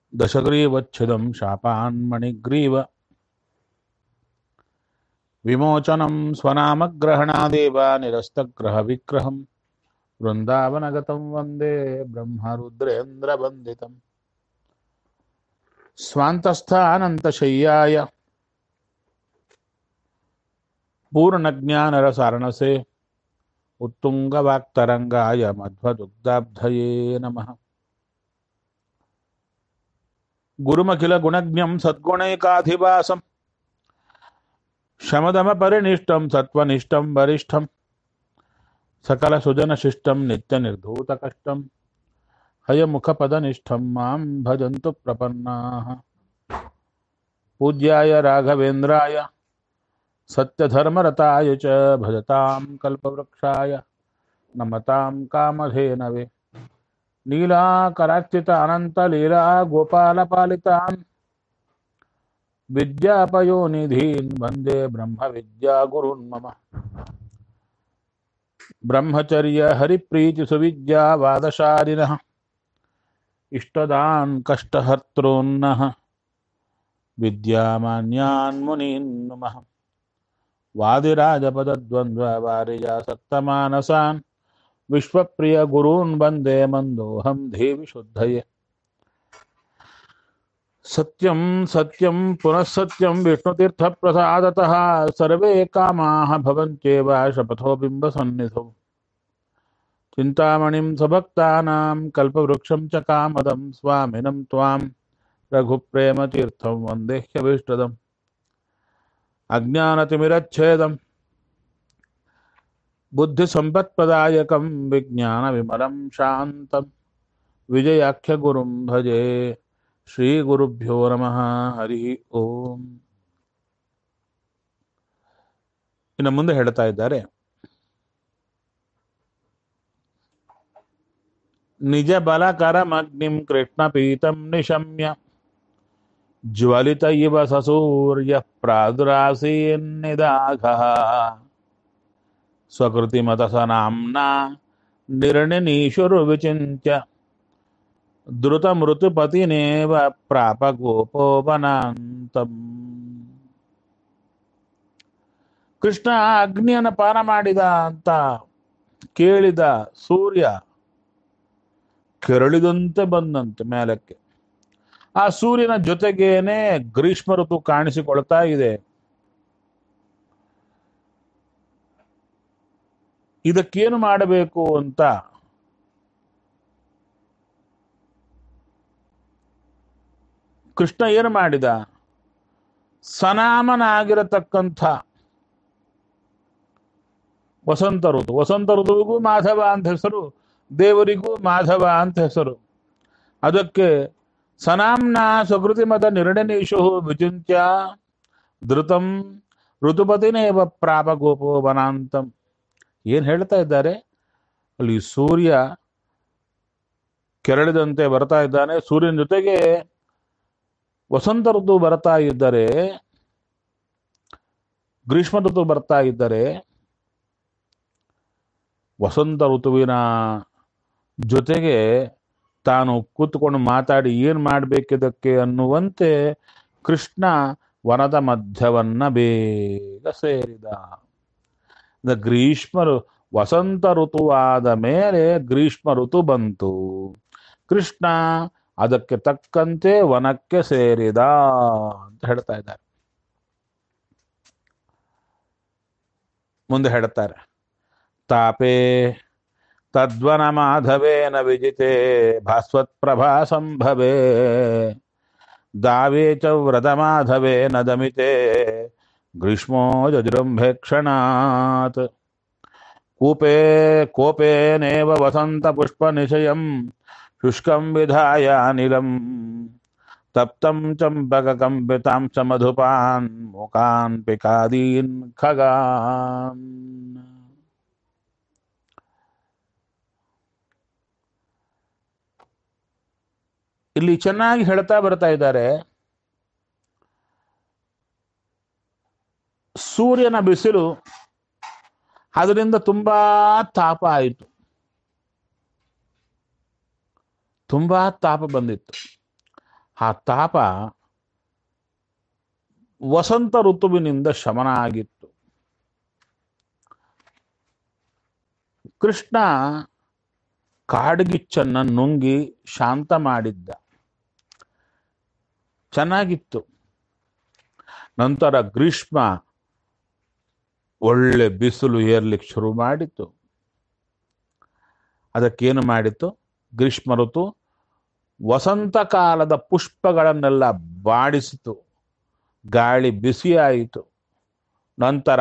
दशग्रीवच्छिदं शापान्मणिग्रीव विमोचनं स्वनामग्रहणादेव निरस्तग्रहविग्रहं वृन्दावनगतं वन्दे ब्रह्मरुद्रेन्द्रवन्दितम् स्वान्तस्थानन्तशय्याय पूर्णज्ञानरसारणसे उत्तुङ्गवाक्तरङ्गाय मध्वदुग्धाब्धये नमः गुरुमखिलगुणज्ञं सद्गुणैकाधिवासं शमदमपरिनिष्टं सत्त्वनिष्ठं वरिष्ठं सकलसुजनशिष्टं नित्यनिर्धूतकष्टं हयमुखपदनिष्ठं मां भजन्तु प्रपन्नाः पूज्याय राघवेन्द्राय सत्यधर्मरताय च भजतां कल्पवृक्षाय नमतां कामधेनवे नीलाकरार्चित अनन्तलीला गोपालपालितान् विद्यापयोनिधीन् वन्दे ब्रह्मविद्यागुरुन् मम ब्रह्मचर्यहरिप्रीतिसुविद्यावादशालिनः इष्टदान् कष्टहर्तॄन्नः विद्यामान्यान् मुनीन् नुमः वादिराजपदद्वन्द्ववारिजासक्तमानसान् विश्वप्रियगुरून् वन्दे मन्दोऽहं देवि शुद्धये सत्यं सत्यं पुनः सत्यं विष्णुतीर्थप्रसादतः सर्वे कामाः भवन्त्येव शपथो बिम्बसन्निधौ चिन्तामणिं स्वभक्तानां कल्पवृक्षं च कामदं स्वामिनं त्वां रघुप्रेमतीर्थं वन्देह्यभीष्टदम् अज्ञानतिमिरच्छेदं बुद्धिसम्पत्प्रदायकं विज्ञानविमलं शान्तं विजयाख्यगुरुं भजे ಶ್ರೀಗುರುಭ್ಯೋ ನಮಃ ಹರಿ ಓಂ ಇನ್ನು ಮುಂದೆ ಹೇಳ್ತಾ ಇದ್ದಾರೆ ನಿಜ ಬಲಕರಮಗ್ನಿಂ ಕೃಷ್ಣ ಪೀತಂ ನಿಶಮ್ಯ ಜ್ವಲಿತ ಇವ ಸಸೂರ್ಯ ಪ್ರಾದುರಾಸೀನ್ನಿದಾಘ ಸ್ವಕೃತಿಮತಸನಾಂನಾ ನಿರ್ಣಿನೀಶುರು ವಿಚಿಂತ್ಯ ಧೃತಮೃತುಪತಿನೇವ ಪ್ರಾಪ ಗೋಪೋಪನಾಂತಂ ಕೃಷ್ಣ ಅಗ್ನಿಯನ್ನು ಪಾನ ಮಾಡಿದ ಅಂತ ಕೇಳಿದ ಸೂರ್ಯ ಕೆರಳಿದಂತೆ ಬಂದಂತೆ ಮೇಲಕ್ಕೆ ಆ ಸೂರ್ಯನ ಜೊತೆಗೇನೆ ಗ್ರೀಷ್ಮ ಋತು ಕಾಣಿಸಿಕೊಳ್ತಾ ಇದೆ ಇದಕ್ಕೇನು ಮಾಡಬೇಕು ಅಂತ ಕೃಷ್ಣ ಏನು ಮಾಡಿದ ಸನಾಮನಾಗಿರತಕ್ಕಂಥ ವಸಂತ ಋತು ವಸಂತ ಋತುವಿಗೂ ಮಾಧವ ಅಂತ ಹೆಸರು ದೇವರಿಗೂ ಮಾಧವ ಅಂತ ಹೆಸರು ಅದಕ್ಕೆ ಸನಾಮ್ನ ಸ್ವಕೃತಿ ಮತ ನಿರ್ಣನೀಶು ವಿಚಿಂತ್ಯ ಧೃತಂ ಋತುಪತಿನೇವ ಪ್ರಾಪ ಗೋಪೋ ವನಾಂತಂ ಏನ್ ಹೇಳ್ತಾ ಇದ್ದಾರೆ ಅಲ್ಲಿ ಸೂರ್ಯ ಕೆರಳಿದಂತೆ ಬರ್ತಾ ಇದ್ದಾನೆ ಸೂರ್ಯನ ಜೊತೆಗೆ ವಸಂತ ಋತು ಬರ್ತಾ ಇದ್ದರೆ ಗ್ರೀಷ್ಮ ಋತು ಬರ್ತಾ ಇದ್ದರೆ ವಸಂತ ಋತುವಿನ ಜೊತೆಗೆ ತಾನು ಕೂತ್ಕೊಂಡು ಮಾತಾಡಿ ಏನ್ ಮಾಡ್ಬೇಕಿದಕ್ಕೆ ಅನ್ನುವಂತೆ ಕೃಷ್ಣ ವನದ ಮಧ್ಯವನ್ನ ಬೇಗ ಸೇರಿದ ಗ್ರೀಷ್ಮ ವಸಂತ ಋತುವಾದ ಮೇಲೆ ಗ್ರೀಷ್ಮ ಋತು ಬಂತು ಕೃಷ್ಣ ಅದಕ್ಕೆ ತಕ್ಕಂತೆ ವನಕ್ಕೆ ಸೇರಿದ ಅಂತ ಹೇಳ್ತಾ ಇದ್ದಾರೆ ಮುಂದೆ ಹೇಳ್ತಾರೆ ತಾಪೇ ತದ್ವನ ಮಾಧವೇನ ವಿಜಿತೆ ಭಾಸ್ವತ್ ಪ್ರಭಾ ಸಂಭವೇ ದಾವೇ ಚ ವ್ರತ ಮಾಧವೇನ ದಮಿತೆ ಗ್ರೀಷ್ಮೋ ಜಜೃಂಭೆ ಕ್ಷಣಾತ್ ಕೂಪೇ ಕೋಪೇನೇವ ವಸಂತ ಪುಷ್ಪ ನಿಶಯಂ ಶುಷ್ಕಂ ವಿಧಾಯ ಅನಿಲಂ ತಪ್ತಂ ಚಂಪಕಕಂಪಿತಾಂ ಚ ಮಧುಪಾನ್ ಮುಖಾನ್ ಪಿಕಾದೀನ್ ಖಗಾನ್ ಇಲ್ಲಿ ಚೆನ್ನಾಗಿ ಹೇಳ್ತಾ ಬರ್ತಾ ಇದ್ದಾರೆ ಸೂರ್ಯನ ಬಿಸಿಲು ಅದರಿಂದ ತುಂಬಾ ತಾಪ ಆಯಿತು ತುಂಬಾ ತಾಪ ಬಂದಿತ್ತು ಆ ತಾಪ ವಸಂತ ಋತುವಿನಿಂದ ಶಮನ ಆಗಿತ್ತು ಕೃಷ್ಣ ಕಾಡ್ಗಿಚ್ಚನ್ನ ನುಂಗಿ ಶಾಂತ ಮಾಡಿದ್ದ ಚೆನ್ನಾಗಿತ್ತು ನಂತರ ಗ್ರೀಷ್ಮ ಒಳ್ಳೆ ಬಿಸಿಲು ಏರ್ಲಿಕ್ಕೆ ಶುರು ಮಾಡಿತು ಅದಕ್ಕೇನು ಮಾಡಿತು ಗ್ರೀಷ್ಮ ಋತು ವಸಂತ ಕಾಲದ ಪುಷ್ಪಗಳನ್ನೆಲ್ಲ ಬಾಡಿಸಿತು ಗಾಳಿ ಬಿಸಿಯಾಯಿತು ನಂತರ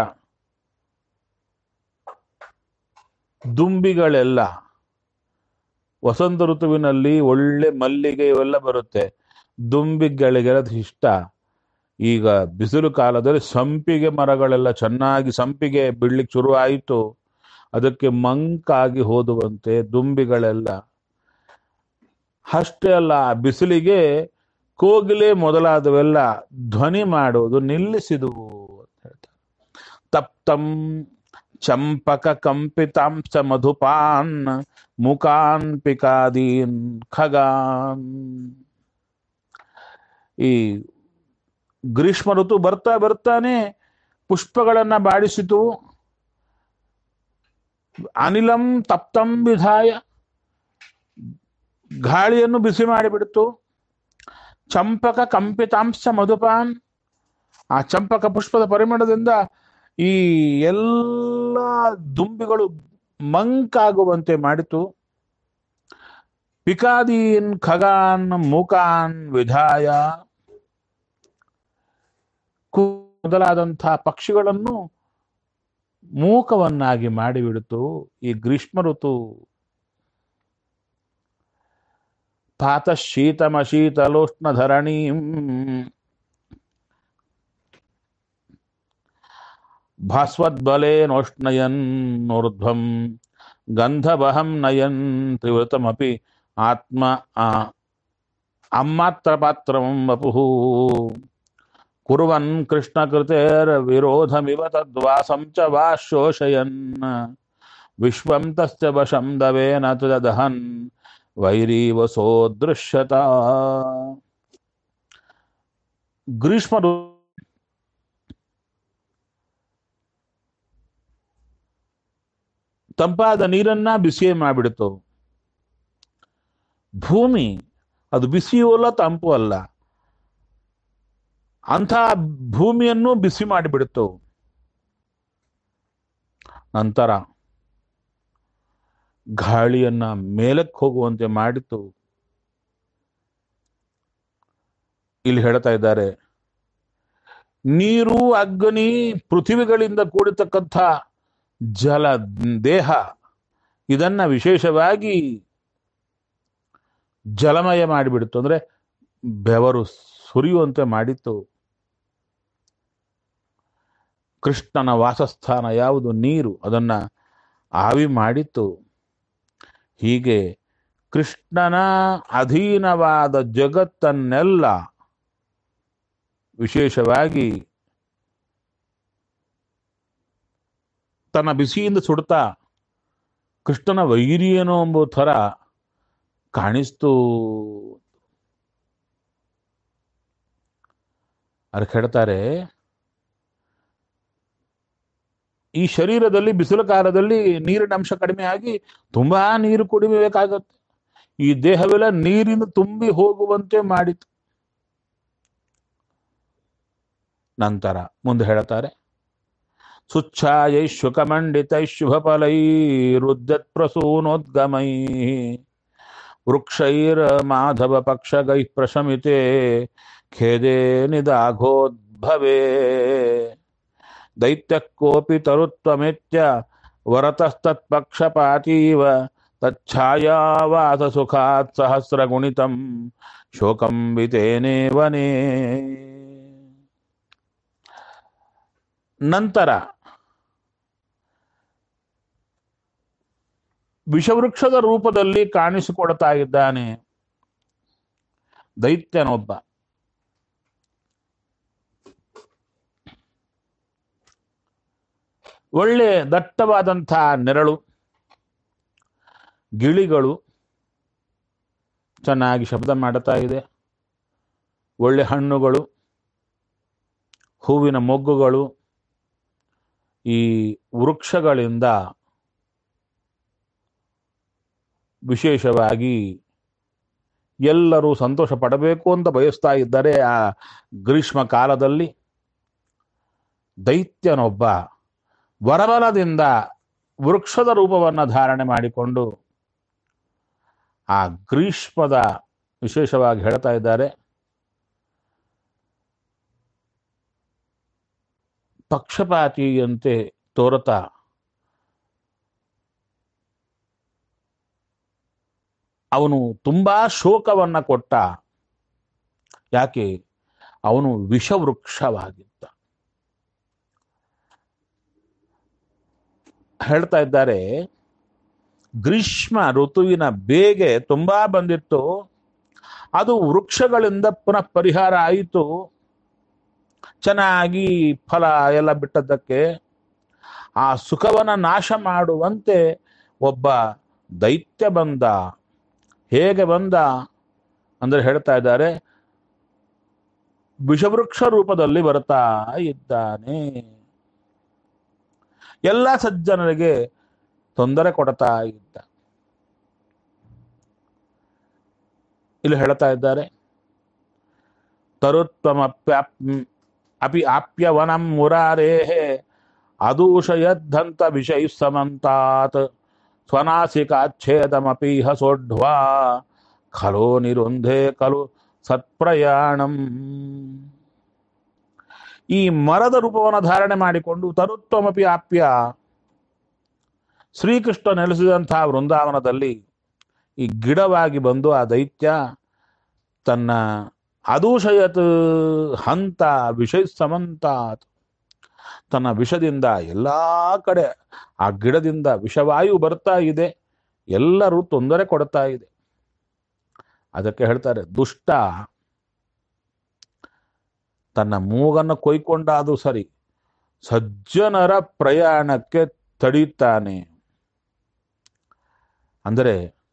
ದುಂಬಿಗಳೆಲ್ಲ ವಸಂತ ಋತುವಿನಲ್ಲಿ ಒಳ್ಳೆ ಮಲ್ಲಿಗೆ ಇವೆಲ್ಲ ಬರುತ್ತೆ ದುಂಬಿಗಳಿಗೆಲ್ಲ ಇಷ್ಟ ಈಗ ಬಿಸಿಲು ಕಾಲದಲ್ಲಿ ಸಂಪಿಗೆ ಮರಗಳೆಲ್ಲ ಚೆನ್ನಾಗಿ ಸಂಪಿಗೆ ಬಿಡ್ಲಿಕ್ಕೆ ಶುರು ಆಯಿತು ಅದಕ್ಕೆ ಮಂಕಾಗಿ ಹೋದುವಂತೆ ದುಂಬಿಗಳೆಲ್ಲ ಅಷ್ಟೇ ಅಲ್ಲ ಆ ಬಿಸಿಲಿಗೆ ಕೋಗಿಲೆ ಮೊದಲಾದವೆಲ್ಲ ಧ್ವನಿ ಮಾಡುವುದು ನಿಲ್ಲಿಸಿದುವು ಅಂತ ಹೇಳ್ತಾರೆ ತಪ್ತಂ ಚಂಪಕ ಕಂಪಿತಾಂಶ ಮಧುಪಾನ್ ಮುಖಾನ್ ಪಿಕಾದೀನ್ ಖಗಾನ್ ಈ ಗ್ರೀಷ್ಮ ಋತು ಬರ್ತಾ ಬರ್ತಾನೆ ಪುಷ್ಪಗಳನ್ನ ಬಾಡಿಸಿತು ಅನಿಲಂ ತಪ್ತಂ ವಿಧಾಯ ಗಾಳಿಯನ್ನು ಬಿಸಿ ಮಾಡಿಬಿಡ್ತು ಚಂಪಕ ಕಂಪಿತಾಂಶ ಮಧುಪಾನ್ ಆ ಚಂಪಕ ಪುಷ್ಪದ ಪರಿಮಳದಿಂದ ಈ ಎಲ್ಲ ದುಂಬಿಗಳು ಮಂಕಾಗುವಂತೆ ಮಾಡಿತು ಪಿಕಾದೀನ್ ಖಗಾನ್ ಮುಖಾನ್ ವಿಧಾಯ ಕು- ಮೊದಲಾದಂತಹ ಪಕ್ಷಿಗಳನ್ನು ಮೂಕವನ್ನಾಗಿ ಮಾಡಿಬಿಡಿತು ಈ ಗ್ರೀಷ್ಮ ಋತು ಪಾತ ಶೀತಮ ಶೀತಲೋಷ್ಣ ಧರಣೀಂ ಭಾಸ್ವದ್ಬಲೇನೋಷ್ಣಯನ್ ಊರ್ಧ್ವಂ ಗಂಧವಹಂ ನಯನ್ ತ್ರಿವೃತಮಪಿ ಆತ್ಮ ಆ, ಅಮ್ಮಾತ್ರ ಪಾತ್ರಂ ವಪುಃ ಕುರ್ವನ್ ಕೃಷ್ಣ ಕೃತೇರ್ ವಿರೋಧಮಿವ ತದ್ವಾಸಂ ಚ ವಾ ಶೋಷಯನ್ ವಿಶ್ವಂ ತಸ್ಯ ವಶಂ ದವೇನ ತದಹನ್ ವೈರೀವಸೋ ದೃಶ್ಯತ ಗ್ರೀಷ್ಮ ಋ- ತಂಪಾದ ನೀರನ್ನ ಬಿಸಿಯೇ ಮಾಡಿಬಿಡ್ತು ಭೂಮಿ ಅದು ಬಿಸಿಯೂ ಅಲ್ಲ ತಂಪು ಅಲ್ಲ ಅಂಥ ಭೂಮಿಯನ್ನು ಬಿಸಿ ಮಾಡಿಬಿಡ್ತು ನಂತರ ಗಾಳಿಯನ್ನ ಮೇಲಕ್ಕೆ ಹೋಗುವಂತೆ ಮಾಡಿತು ಇಲ್ಲಿ ಹೇಳ್ತಾ ಇದ್ದಾರೆ ನೀರು ಅಗ್ನಿ ಪೃಥ್ವಿಗಳಿಂದ ಕೂಡಿರ್ತಕ್ಕಂಥ ಜಲ ದೇಹ ಇದನ್ನ ವಿಶೇಷವಾಗಿ ಜಲಮಯ ಮಾಡಿಬಿಡ್ತು ಅಂದ್ರೆ ಬೆವರು ಸುರಿಯುವಂತೆ ಮಾಡಿತ್ತು ಕೃಷ್ಣನ ವಾಸಸ್ಥಾನ ಯಾವುದು ನೀರು ಅದನ್ನ ಆವಿ ಮಾಡಿತ್ತು ಹೀಗೆ ಕೃಷ್ಣನ ಅಧೀನವಾದ ಜಗತ್ತನ್ನೆಲ್ಲ ವಿಶೇಷವಾಗಿ ತನ್ನ ಬಿಸಿಯಿಂದ ಸುಡ್ತಾ ಕೃಷ್ಣನ ವೈರಿಯೇನೋ ಎಂಬ ಥರ ಕಾಣಿಸ್ತು ಅದಕ್ಕೆ ಹೇಳ್ತಾರೆ ಈ ಶರೀರದಲ್ಲಿ ಬಿಸಿಲು ಕಾಲದಲ್ಲಿ ನೀರಿನ ಅಂಶ ಕಡಿಮೆ ಆಗಿ ತುಂಬಾ ನೀರು ಕುಡಿಬೇಕಾಗತ್ತೆ ಈ ದೇಹವೆಲ್ಲ ನೀರಿನ ತುಂಬಿ ಹೋಗುವಂತೆ ಮಾಡಿತು ನಂತರ ಮುಂದೆ ಹೇಳ್ತಾರೆ ಸುಚ್ಛಾಯೈ ಶುಕಮಂಡಿತೈ ಶುಭಫಲೈರುದ್ಯತ್ ಪ್ರಸೂನೋದ್ಗಮೈ ವೃಕ್ಷೈರ್ ಮಾಧವ ಪಕ್ಷಗೈ ಪ್ರಶಮಿತೆ ಖೇದೆ ನಿದಾಘೋದ್ಭವೇ ದೈತ್ಯ ಕೋಪಿ ತರುತ್ವಮಿತ್ಯ ವರತಸ್ತತ್ಪಕ್ಷಪಾತೀವ ತಚ್ಛಾಯಾವಾಸ ಸುಖಾತ್ ಸಹಸ್ರಗುಣಿತಂ ಶೋಕಂ ವಿತೇನೇ ವನೇ ನಂತರ ವಿಷವೃಕ್ಷದ ರೂಪದಲ್ಲಿ ಕಾಣಿಸಿಕೊಡ್ತಾ ಇದ್ದಾನೆ ದೈತ್ಯನೊಬ್ಬ ಒಳ್ಳೆ ದಟ್ಟವಾದಂಥ ನೆರಳು ಗಿಳಿಗಳು ಚೆನ್ನಾಗಿ ಶಬ್ದ ಮಾಡುತ್ತಾ ಇದೆ ಒಳ್ಳೆ ಹಣ್ಣುಗಳು ಹೂವಿನ ಮೊಗ್ಗುಗಳು ಈ ವೃಕ್ಷಗಳಿಂದ ವಿಶೇಷವಾಗಿ ಎಲ್ಲರೂ ಸಂತೋಷ ಪಡಬೇಕು ಅಂತ ಬಯಸ್ತಾ ಇದ್ದರೆ ಆ ಗ್ರೀಷ್ಮ ಕಾಲದಲ್ಲಿ ದೈತ್ಯನೊಬ್ಬ ವರಬಲದಿಂದ ವೃಕ್ಷದ ರೂಪವನ್ನು ಧಾರಣೆ ಮಾಡಿಕೊಂಡು ಆ ಗ್ರೀಷ್ಮದ ವಿಶೇಷವಾಗಿ ಹೇಳ್ತಾ ಇದ್ದಾರೆ ಪಕ್ಷಪಾತಿಯಂತೆ ತೋರತಾ ಅವನು ತುಂಬಾ ಶೋಕವನ್ನ ಕೊಟ್ಟ ಯಾಕೆ ಅವನು ವಿಷವೃಕ್ಷವಾಗಿದ್ದ ಹೇಳ್ತಾ ಇದ್ದಾರೆ ಗ್ರೀಷ್ಮ ಋತುವಿನ ಬೇಗೆ ತುಂಬಾ ಬಂದಿತ್ತು ಅದು ವೃಕ್ಷಗಳಿಂದ ಪುನಃ ಪರಿಹಾರ ಆಯಿತು ಚೆನ್ನಾಗಿ ಫಲ ಎಲ್ಲ ಬಿಟ್ಟದ್ದಕ್ಕೆ ಆ ಸುಖವನ್ನ ನಾಶ ಮಾಡುವಂತೆ ಒಬ್ಬ ದೈತ್ಯ ಬಂದ ಹೇಗೆ ಬಂದ ಅಂದ್ರೆ ಹೇಳ್ತಾ ಇದ್ದಾರೆ ವಿಷವೃಕ್ಷ ರೂಪದಲ್ಲಿ ಬರ್ತಾ ಇದ್ದಾನೆ ಎಲ್ಲ ಸಜ್ಜನರಿಗೆ ತೊಂದರೆ ಕೊಡ್ತಾ ಇದ್ದ ಇಲ್ಲಿ ಹೇಳ್ತಾ ಇದ್ದಾರೆ ತರುತ್ವಮಪ್ಯಾಪ್ ಅಪಿ ಆಪ್ಯವನಂ ಮುರಾರೇಃ ಅದೂಷಯದ್ದಂತ ವಿಷಯ ಸಮಂತಾತ್ ಸ್ವನಾಸಿಕಾಚ್ಛೇದಮಪೀಹ ಸೋಢ್ವಾ ಖಲೋ ನಿರುಂಧೆ ಖಲು ಸತ್ಪ್ರಯಾಣಂ ಈ ಮರದ ರೂಪವನ್ನು ಧಾರಣೆ ಮಾಡಿಕೊಂಡು ತರುತ್ವಮಪಿ ಆಪ್ಯ ಶ್ರೀಕೃಷ್ಣ ನೆಲೆಸಿದಂತಹ ವೃಂದಾವನದಲ್ಲಿ ಈ ಗಿಡವಾಗಿ ಬಂದು ಆ ದೈತ್ಯ ತನ್ನ ಅದೂಷಯತ್ ಹಂತ ವಿಷಯ ಸಮಂತಾತ್ ತನ್ನ ವಿಷದಿಂದ ಎಲ್ಲಾ ಕಡೆ ಆ ಗಿಡದಿಂದ ವಿಷವಾಯು ಬರ್ತಾ ಇದೆ ಎಲ್ಲರೂ ತೊಂದರೆ ಕೊಡ್ತಾ ಇದೆ ಅದಕ್ಕೆ ಹೇಳ್ತಾರೆ ದುಷ್ಟ ತನ್ನ ಮೂಗನ್ನು ಕೊಯ್ಕೊಂಡಾದ್ರೂ ಸರಿ ಸಜ್ಜನರ ಪ್ರಯಾಣಕ್ಕೆ ತಡೀತಾನೆ ಅಂದರೆ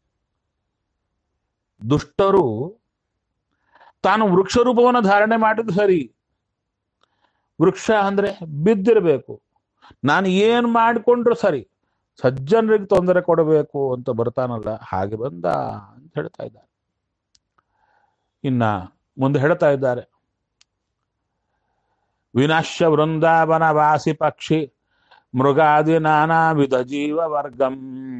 ದುಷ್ಟರು ತಾನು ವೃಕ್ಷ ರೂಪವನ್ನು ಧಾರಣೆ ಮಾಡಿದ್ದು ಸರಿ ವೃಕ್ಷ ಅಂದ್ರೆ ಬಿದ್ದಿರಬೇಕು ನಾನು ಏನು ಮಾಡಿಕೊಂಡ್ರು ಸರಿ ಸಜ್ಜನರಿಗೆ ತೊಂದರೆ ಕೊಡಬೇಕು ಅಂತ ಬರ್ತಾನಲ್ಲ ಹಾಗೆ ಬಂದ ಅಂತ ಹೇಳ್ತಾ ಇದ್ದಾರೆ ಇನ್ನ ಮುಂದೆ ಹೇಳ್ತಾ ಇದ್ದಾರೆ ವಿನಾಶ್ಯ ವೃಂದಾವನ ವಾಸಿ ಪಕ್ಷಿ ಮೃಗಾದಿ ನಾನಾ ವಿಧ ಜೀವ ವರ್ಗಂ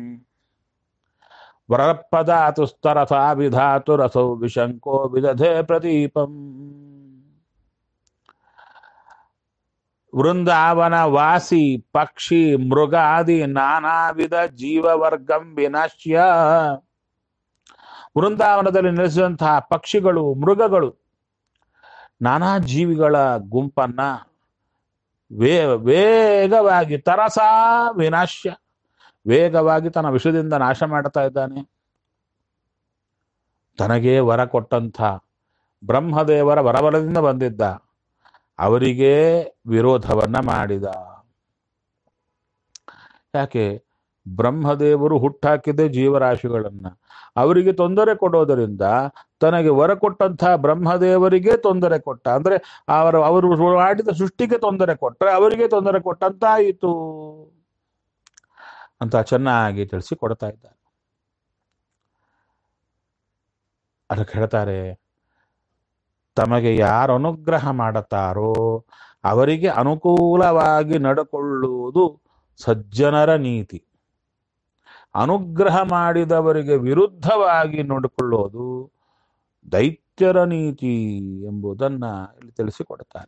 ವರಪದಾತುಸ್ತರಥಾ ವಿಧಾತು ರಸೌ ವಿಶಂಕೋ ವಿದಧೆ ಪ್ರದೀಪಂ ವೃಂದಾವನ ವಾಸಿ ಪಕ್ಷಿ ಮೃಗಾದಿ ನಾನಾ ವಿಧ ಜೀವವರ್ಗಂ ವಿನಾಶ್ಯ ವೃಂದಾವನದಲ್ಲಿ ನೆಲೆಸಿದಂತಹ ಪಕ್ಷಿಗಳು ಮೃಗಗಳು ನಾನಾ ಜೀವಿಗಳ ಗುಂಪನ್ನ ವೇ ವೇಗವಾಗಿ ತರಸಾ ವಿನಾಶ್ಯ ವೇಗವಾಗಿ ತನ್ನ ವಿಷದಿಂದ ನಾಶ ಮಾಡ್ತಾ ಇದ್ದಾನೆ ತನಗೇ ವರ ಕೊಟ್ಟಂಥ ಬ್ರಹ್ಮದೇವರ ವರಬಲದಿಂದ ಬಂದಿದ್ದ ಅವರಿಗೆ ವಿರೋಧವನ್ನ ಮಾಡಿದ ಯಾಕೆ ಬ್ರಹ್ಮದೇವರು ಹುಟ್ಟಾಕಿದ್ದೆ ಜೀವರಾಶಿಗಳನ್ನ ಅವರಿಗೆ ತೊಂದರೆ ಕೊಡೋದರಿಂದ ತನಗೆ ವರ ಕೊಟ್ಟಂತಹ ಬ್ರಹ್ಮದೇವರಿಗೆ ತೊಂದರೆ ಕೊಟ್ಟ ಅಂದ್ರೆ ಅವರ ಅವರು ಮಾಡಿದ ಸೃಷ್ಟಿಗೆ ತೊಂದರೆ ಕೊಟ್ಟರೆ ಅವರಿಗೆ ತೊಂದರೆ ಕೊಟ್ಟಂತಾಯಿತು ಅಂತ ಚೆನ್ನಾಗಿ ತಿಳಿಸಿ ಕೊಡ್ತಾ ಇದ್ದಾರೆ ಅದಕ್ಕೆ ಹೇಳ್ತಾರೆ ತಮಗೆ ಯಾರು ಅನುಗ್ರಹ ಮಾಡುತ್ತಾರೋ ಅವರಿಗೆ ಅನುಕೂಲವಾಗಿ ನಡ್ಕೊಳ್ಳುವುದು ಸಜ್ಜನರ ನೀತಿ ಅನುಗ್ರಹ ಮಾಡಿದವರಿಗೆ ವಿರುದ್ಧವಾಗಿ ನೋಡಿಕೊಳ್ಳೋದು ದೈತ್ಯರ ನೀತಿ ಎಂಬುದನ್ನ ಇಲ್ಲಿ ತಿಳಿಸಿಕೊಡ್ತಾರೆ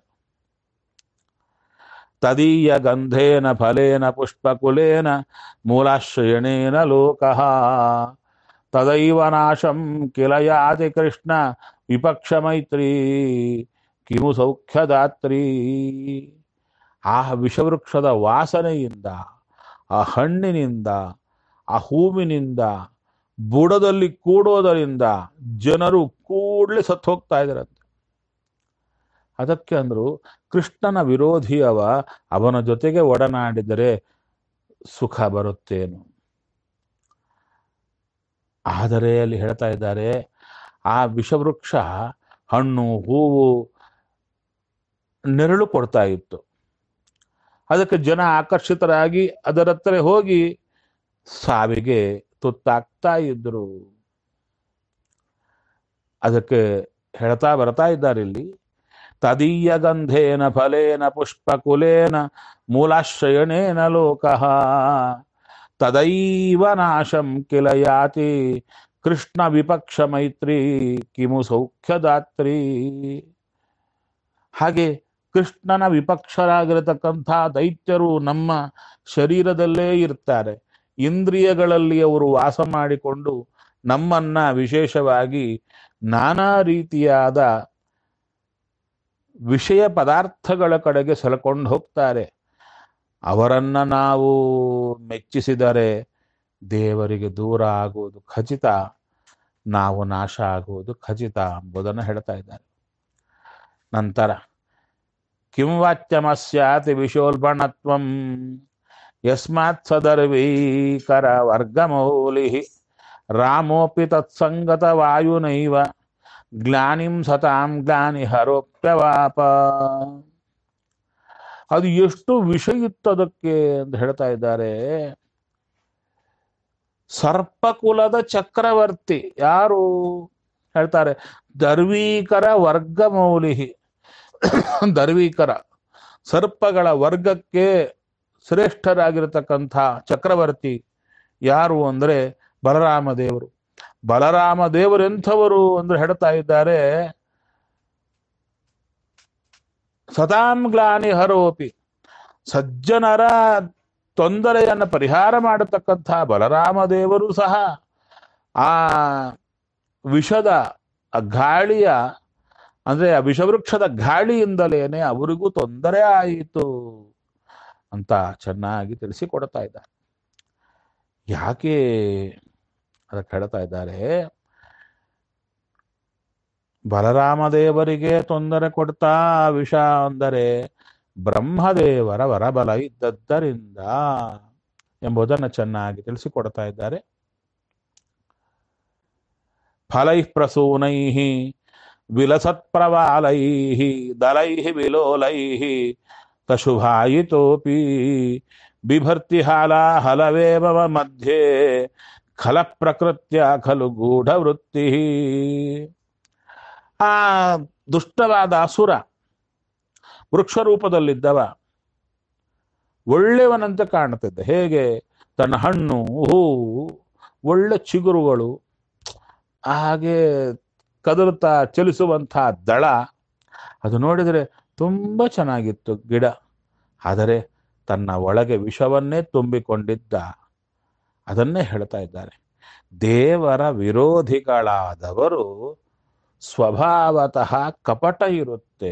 ತದೀಯ ಗಂಧೇನ ಫಲೇನ ಪುಷ್ಪಕುಲೇನ ಮೂಲಾಶ್ರಯಣೇನ ಲೋಕಃ ತದೈವ ನಾಶಂ ಕಿಲ ಯಾತಿ ಕೃಷ್ಣ ವಿಪಕ್ಷ ಮೈತ್ರಿ ಕಿಮು ಸೌಖ್ಯದಾತ್ರಿ ಆ ವಿಷವೃಕ್ಷದ ವಾಸನೆಯಿಂದ ಆ ಹಣ್ಣಿನಿಂದ ಆ ಹೂವಿನಿಂದ ಬುಡದಲ್ಲಿ ಕೂಡೋದರಿಂದ ಜನರು ಕೂಡಲೇ ಸತ್ತು ಹೋಗ್ತಾ ಇದ್ದಾರಂತೆ ಅದಕ್ಕೆ ಅಂದ್ರು ಕೃಷ್ಣನ ವಿರೋಧಿಯವ ಅವನ ಜೊತೆಗೆ ಒಡನಾಡಿದರೆ ಸುಖ ಬರುತ್ತೇನು ಆದರೆ ಅಲ್ಲಿ ಹೇಳ್ತಾ ಇದ್ದಾರೆ ಆ ವಿಷವೃಕ್ಷ ಹಣ್ಣು ಹೂವು ನೆರಳು ಕೊಡ್ತಾ ಇತ್ತು ಅದಕ್ಕೆ ಜನ ಆಕರ್ಷಿತರಾಗಿ ಅದರ ಹತ್ರ ಹೋಗಿ ಸಾವಿಗೆ ತುತ್ತಾಗ್ತಾ ಇದ್ರು ಅದಕ್ಕೆ ಹೇಳ್ತಾ ಬರ್ತಾ ಇದ್ದಾರೆ ಇಲ್ಲಿ ತದೀಯ ಗಂಧೇನ ಫಲೇನ ಪುಷ್ಪಕುಲೇನ ಮೂಲಾಶ್ರಯಣೇನ ಲೋಕಃ ತದೈವ ನಾಶಂ ಕಿಲ ಯಾತಿ ಕೃಷ್ಣ ವಿಪಕ್ಷ ಮೈತ್ರಿ ಕಿಮು ಸೌಖ್ಯದಾತ್ರಿ ಹಾಗೆ ಕೃಷ್ಣನ ವಿಪಕ್ಷರಾಗಿರತಕ್ಕಂಥ ದೈತ್ಯರು ನಮ್ಮ ಶರೀರದಲ್ಲೇ ಇರ್ತಾರೆ ಇಂದ್ರಿಯಗಳಲ್ಲಿ ಅವರು ವಾಸ ಮಾಡಿಕೊಂಡು ನಮ್ಮನ್ನ ವಿಶೇಷವಾಗಿ ನಾನಾ ರೀತಿಯಾದ ವಿಷಯ ಪದಾರ್ಥಗಳ ಕಡೆಗೆ ಸೆಳೆಕೊಂಡು ಹೋಗ್ತಾರೆ ಅವರನ್ನ ನಾವು ಮೆಚ್ಚಿಸಿದರೆ ದೇವರಿಗೆ ದೂರ ಆಗುವುದು ಖಚಿತ ನಾವು ನಾಶ ಆಗುವುದು ಖಚಿತ ಎಂಬುದನ್ನು ಹೇಳ್ತಾ ಇದ್ದಾರೆ ನಂತರ ಕಿಂ ವಾಚ್ಯಮಸ್ಯಾತಿ ವಿಶೋಲ್ಬಣತ್ವಂ ಯಸ್ಮಾತ್ ಸದರ್ವೀಕರ ವರ್ಗಮೌಲಿ ರಾಮೋಪಿ ತತ್ಸಂಗತ ವಾಯುನೈವ ಗ್ಲಾನಿಂ ಸತಾಂ ಗ್ಲಾನಿ ಹರೋಪ್ಯವಾಪ ಅದು ಎಷ್ಟು ವಿಷ ಇತ್ತದಕ್ಕೆ ಅಂತ ಹೇಳ್ತಾ ಇದ್ದಾರೆ ಸರ್ಪಕುಲದ ಚಕ್ರವರ್ತಿ ಯಾರು ಹೇಳ್ತಾರೆ ದರ್ವೀಕರ ವರ್ಗಮೌಲಿಹಿ ದರ್ವೀಕರ ಸರ್ಪಗಳ ವರ್ಗಕ್ಕೆ ಶ್ರೇಷ್ಠರಾಗಿರತಕ್ಕಂಥ ಚಕ್ರವರ್ತಿ ಯಾರು ಅಂದ್ರೆ ಬಲರಾಮ ದೇವರು ಬಲರಾಮ ದೇವರೆಂಥವರು ಅಂದ್ರೆ ಹೇಳ್ತಾ ಇದ್ದಾರೆ ಸತಾಂ ಗ್ಲಾನಿ ಹರೋಪಿ ಸಜ್ಜನರ ತೊಂದರೆಯನ್ನು ಪರಿಹಾರ ಮಾಡತಕ್ಕಂಥ ಬಲರಾಮ ದೇವರು ಸಹ ಆ ವಿಷದ ಆ ಗಾಳಿಯ ಅಂದ್ರೆ ಆ ವಿಷವೃಕ್ಷದ ಗಾಳಿಯಿಂದಲೇನೆ ಅವರಿಗೂ ತೊಂದರೆ ಆಯಿತು ಅಂತ ಚೆನ್ನಾಗಿ ತಿಳಿಸಿಕೊಡ್ತಾ ಇದ್ದಾರೆ ಯಾಕೆ ಅದಕ್ಕೆ ಹೇಳ್ತಾ ಇದ್ದಾರೆ ಬಲರಾಮದೇವರಿಗೆ ತೊಂದರೆ ಕೊಡ್ತಾ ವಿಷ ಅಂದರೆ ಬ್ರಹ್ಮದೇವರ ವರಬಲ ಇದ್ದದ್ದರಿಂದ ಎಂಬುದನ್ನು ಚೆನ್ನಾಗಿ ತಿಳಿಸಿಕೊಡ್ತಾ ಇದ್ದಾರೆ ಫಲೈ ಪ್ರಸೂನೈ ವಿಲಸತ್ಪ್ರವಾಲೈ ದಲೈ ವಿಲೋಲೈ ತಶುಭಾಯಿತೋಪಿ ಬಿಭರ್ತಿ ಹಾಲ ಹಲವೇವ ಮಧ್ಯೆ ಖಲ ಪ್ರಕೃತ್ಯ ಖಲು ಗೂಢವೃತ್ತಿ ಆ ದುಷ್ಟವಾದ ಅಸುರ ವೃಕ್ಷ ರೂಪದಲ್ಲಿದ್ದವ ಒಳ್ಳೆಯವನಂತೆ ಕಾಣುತ್ತಿದ್ದ ಹೇಗೆ ತನ್ನ ಹಣ್ಣು ಹೂವು ಒಳ್ಳೆ ಚಿಗುರುಗಳು ಹಾಗೆ ಕದರುತ್ತಾ ಚಲಿಸುವಂತಹ ದಳ ಅದು ನೋಡಿದರೆ ತುಂಬ ಚೆನ್ನಾಗಿತ್ತು ಗಿಡ ಆದರೆ ತನ್ನ ಒಳಗೆ ವಿಷವನ್ನೇ ತುಂಬಿಕೊಂಡಿದ್ದ ಅದನ್ನೇ ಹೇಳ್ತಾ ಇದ್ದಾರೆ ದೇವರ ವಿರೋಧಿಗಳಾದವರು ಸ್ವಭಾವತಃ ಕಪಟ ಇರುತ್ತೆ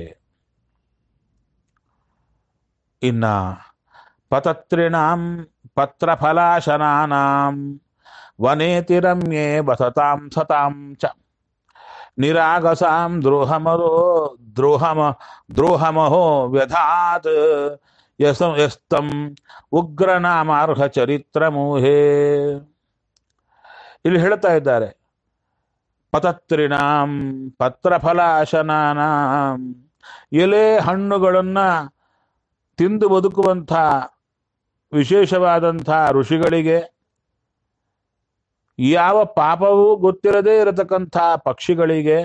ಇನ್ನ ಪತತ್ರಿಣಾಂ ಪತ್ರಫಲಾಶನಾನಾಂ ವನೇತಿ ರಮ್ಯೆ ಬಸತಾಂ ಸತಾಂ ಚ ನಿರಾಗಸಾಂ ದ್ರೋಹಮರೋ ದ್ರೋಹಮ ದ್ರೋಹಮಹೋ ವ್ಯಧಾತ್ ಯಸ ಯಸ್ತಂ ಉಗ್ರನಾಮಾರ್ಹ ಚರಿತ್ರ ಮೋಹೇ ಇಲ್ಲಿ ಹೇಳ್ತಾ ಇದ್ದಾರೆ ಪತತ್ರಿಣಾಂ ಪತ್ರಫಲಾಶನಾನಾಂ ಎಲೆ ಹಣ್ಣುಗಳನ್ನ ತಿಂದು ಬದುಕುವಂಥ ವಿಶೇಷವಾದಂಥ ಋಷಿಗಳಿಗೆ ಯಾವ ಪಾಪವೂ ಗೊತ್ತಿರದೇ ಇರತಕ್ಕಂಥ ಪಕ್ಷಿಗಳಿಗೆ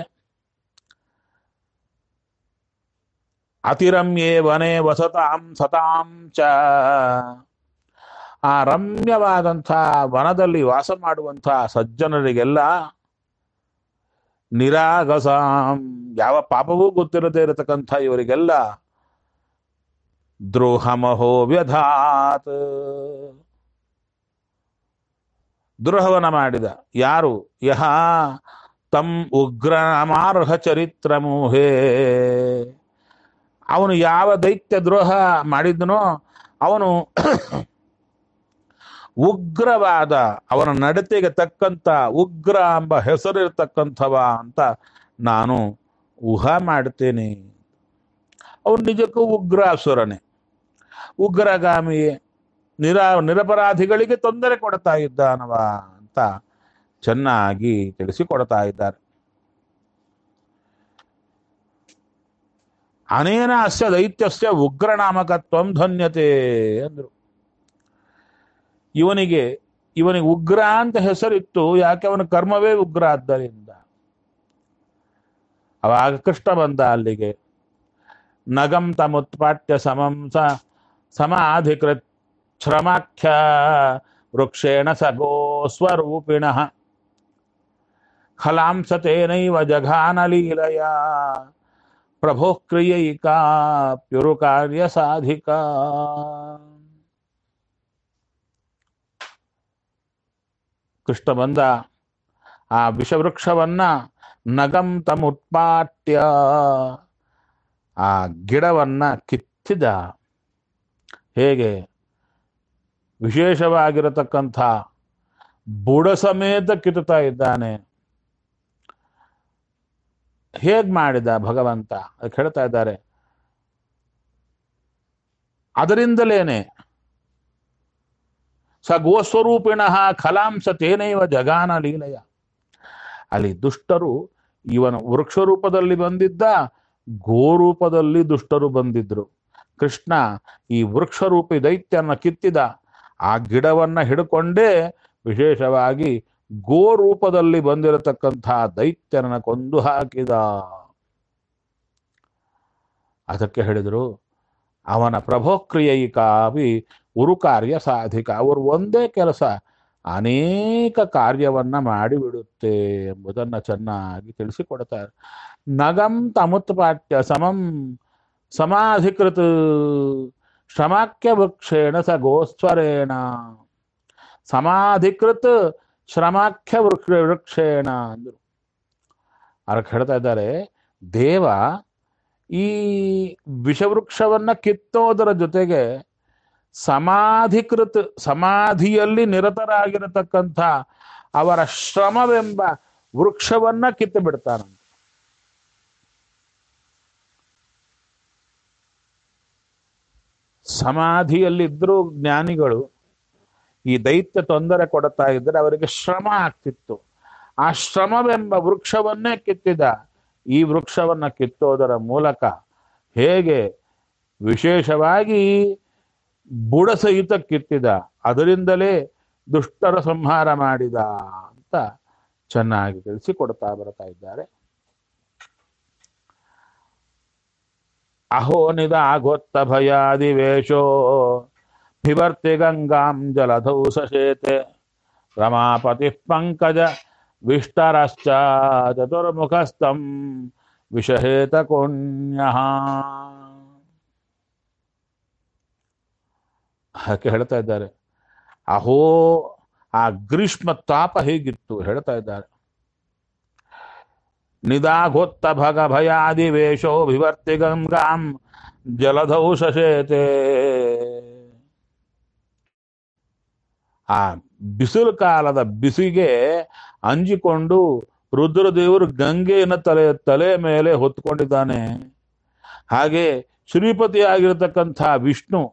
ಅತಿರಮ್ಯೇ ವನೆ ವಸತಾಂ ಸತಾಂ ಚ ಆ ರಮ್ಯವಾದಂಥ ವನದಲ್ಲಿ ವಾಸ ಮಾಡುವಂಥ ಸಜ್ಜನರಿಗೆಲ್ಲ ನಿರಾಗಸಾಂ ಯಾವ ಪಾಪವೂ ಗೊತ್ತಿರದೇ ಇರತಕ್ಕಂಥ ಇವರಿಗೆಲ್ಲ ದ್ರೋಹಮಹೋ ವ್ಯಧಾತ್ ದ್ರೋಹವನ ಮಾಡಿದ ಯಾರು ಯಹ ತಂ ಉಗ್ರಮಾರ್ಹ ಚರಿತ್ರ ಮೋಹೇ ಅವನು ಯಾವ ದೈತ್ಯ ದ್ರೋಹ ಮಾಡಿದನೋ ಅವನು ಉಗ್ರವಾದ ಅವನ ನಡತೆಗೆ ತಕ್ಕಂತ ಉಗ್ರ ಎಂಬ ಹೆಸರಿರ್ತಕ್ಕಂಥವ ಅಂತ ನಾನು ಊಹ ಮಾಡ್ತೇನೆ ಅವನು ನಿಜಕ್ಕೂ ಉಗ್ರ ಅಸುರನೇ ಉಗ್ರಗಾಮಿಯೇ ನಿರಾ ನಿರಪರಾಧಿಗಳಿಗೆ ತೊಂದರೆ ಕೊಡ್ತಾ ಇದ್ದಾನವ ಅಂತ ಚೆನ್ನಾಗಿ ತಿಳಿಸಿಕೊಡ್ತಾ ಇದ್ದಾರೆ ಅನೇನ ಅಸ್ಯ ದೈತ್ಯಸ್ಯ ಉಗ್ರನಾಮಕತ್ವಂ ಧನ್ಯತೆ ಅಂದ್ರು ಇವನಿಗೆ ಇವನಿಗೆ ಉಗ್ರ ಅಂತ ಹೆಸರಿತ್ತು ಯಾಕೆ ಅವನ ಕರ್ಮವೇ ಉಗ್ರ ಆದ್ದರಿಂದ ಅವಾಗ ಕೃಷ್ಣ ಬಂದ ಅಲ್ಲಿಗೆ ನಗಂ ತಮುತ್ಪಾಟ್ಯ ಸಮಂ ಸ ಸಮಾಧಿಕೃತ್ ಶ್ರಮಾಖ್ಯ ವೃಕ್ಷೇಣ ಸ ಗೋಸ್ವರೂಪಿಣ ಖಲಾಂಸತೇನೈವ ಜಘಾನಲೀಲಯ ಪ್ರಭೋ ಕ್ರಿಯೈಕಾ ಪ್ಯುರುಕಾರ್ಯ ಸಾಧಿಕಾ ಕೃಷ್ಣ ಬಂದ ಆ ವಿಷವೃಕ್ಷವನ್ನ ನಗಂ ತಮುತ್ಪಾಟ್ಯ ಆ ಗಿಡವನ್ನ ಕಿತ್ತಿದ ಹೇಗೆ ವಿಶೇಷವಾಗಿರತಕ್ಕಂಥ ಬುಡ ಸಮೇತ ಕಿತ್ತುತ್ತಾ ಇದ್ದಾನೆ ಹೇಗ್ ಮಾಡಿದ ಭಗವಂತ ಅದಕ್ಕೆ ಹೇಳ್ತಾ ಇದ್ದಾರೆ ಅದರಿಂದಲೇನೆ ಸ ಗೋಸ್ವರೂಪಿಣ ಖಲಾಂಸ ತೇನೈವ ಜಗಾನ ಲೀಲೆಯ ಅಲ್ಲಿ ದುಷ್ಟರು ಇವನ ವೃಕ್ಷ ರೂಪದಲ್ಲಿ ಬಂದಿದ್ದ ಗೋರೂಪದಲ್ಲಿ ದುಷ್ಟರು ಬಂದಿದ್ರು ಕೃಷ್ಣ ಈ ವೃಕ್ಷರೂಪಿ ದೈತ್ಯನ ಕಿತ್ತಿದ ಆ ಗಿಡವನ್ನ ಹಿಡ್ಕೊಂಡೇ ವಿಶೇಷವಾಗಿ ಗೋ ರೂಪದಲ್ಲಿ ಬಂದಿರತಕ್ಕಂಥ ದೈತ್ಯರನ್ನ ಕೊಂದು ಹಾಕಿದ ಅದಕ್ಕೆ ಹೇಳಿದರು ಅವನ ಪ್ರಭೋಕ್ರಿಯೈಕಾವಿ ಉರು ಕಾರ್ಯ ಸಾಧಿಕ ಅವರು ಒಂದೇ ಕೆಲಸ ಅನೇಕ ಕಾರ್ಯವನ್ನ ಮಾಡಿಬಿಡುತ್ತೆ ಎಂಬುದನ್ನು ಚೆನ್ನಾಗಿ ತಿಳಿಸಿಕೊಡ್ತಾರೆ ನಗಂ ತಮುತ್ಪಾಟ್ಯ ಸಮಂ ಸಮಾಧಿಕೃತ ಶ್ರಮಾಕ್ಯ ವೃಕ್ಷೇಣ ಸ ಗೋಸ್ವರೇಣ ಸಮಾಧಿಕೃತ ಶ್ರಮಾಖ್ಯ ವೃಕ್ಷ ವೃಕ್ಷೇಣ ಅಂದರು ಅದಕ್ಕೆ ಹೇಳ್ತಾ ಇದ್ದಾರೆ ದೇವ ಈ ವಿಷವೃಕ್ಷವನ್ನ ಕಿತ್ತೋದರ ಜೊತೆಗೆ ಸಮಾಧಿಕೃತ ಸಮಾಧಿಯಲ್ಲಿ ನಿರತರಾಗಿರತಕ್ಕಂಥ ಅವರ ಶ್ರಮವೆಂಬ ವೃಕ್ಷವನ್ನ ಕಿತ್ತು ಬಿಡ್ತಾನಂತೆ ಸಮಾಧಿಯಲ್ಲಿದ್ದರೂ ಜ್ಞಾನಿಗಳು ಈ ದೈತ್ಯ ತೊಂದರೆ ಕೊಡುತ್ತಾ ಇದ್ದರೆ ಅವರಿಗೆ ಶ್ರಮ ಆಗ್ತಿತ್ತು ಆ ಶ್ರಮವೆಂಬ ವೃಕ್ಷವನ್ನೇ ಕಿತ್ತಿದ ಈ ವೃಕ್ಷವನ್ನ ಕಿತ್ತೋದರ ಮೂಲಕ ಹೇಗೆ ವಿಶೇಷವಾಗಿ ಬುಡ ಸಹಿತ ಕಿತ್ತಿದ ಅದರಿಂದಲೇ ದುಷ್ಟರ ಸಂಹಾರ ಮಾಡಿದ ಅಂತ ಚೆನ್ನಾಗಿ ತಿಳಿಸಿಕೊಡ್ತಾ ಬರ್ತಾ ಇದ್ದಾರೆ ಅಹೋ ನಿದಾಗೊತ್ತ ಭಯಾದಿವೇಶೋ ಬಿಭರ್ತಿ ಗಂಗಾಂ ಜಲಧೌ ಸಶೇತೆ ರಮಾಪತಿ ಪಂಕಜ ವಿಷ್ಟರಶ್ಚ ಚತುರ್ಮುಖಸ್ತಂ ವಿಷಹೇತ ಕೋಣ್ಯ ಹಾಗೆ ಹೇಳ್ತಾ ಇದ್ದಾರೆ ಅಹೋ ಆ ಗ್ರೀಷ್ಮ ತಾಪ ಹೇಗಿತ್ತು ಹೇಳ್ತಾ ಇದ್ದಾರೆ ನಿದಾಘೋತ್ತ ಭಗ ಭಯಾದಿವೇಶೋ ವಿವರ್ತಿ ಗಂಗಾಂ ಜಲಧೌ ಶಶೇತೆ ಆ ಬಿಸಿಲು ಕಾಲದ ಬಿಸಿಗೆ ಅಂಜಿಕೊಂಡು ರುದ್ರದೇವರು ಗಂಗೆಯನ್ನು ತಲೆ ತಲೆ ಮೇಲೆ ಹೊತ್ಕೊಂಡಿದ್ದಾನೆ ಹಾಗೆ ಶ್ರೀಪತಿ ಆಗಿರತಕ್ಕಂಥ ವಿಷ್ಣು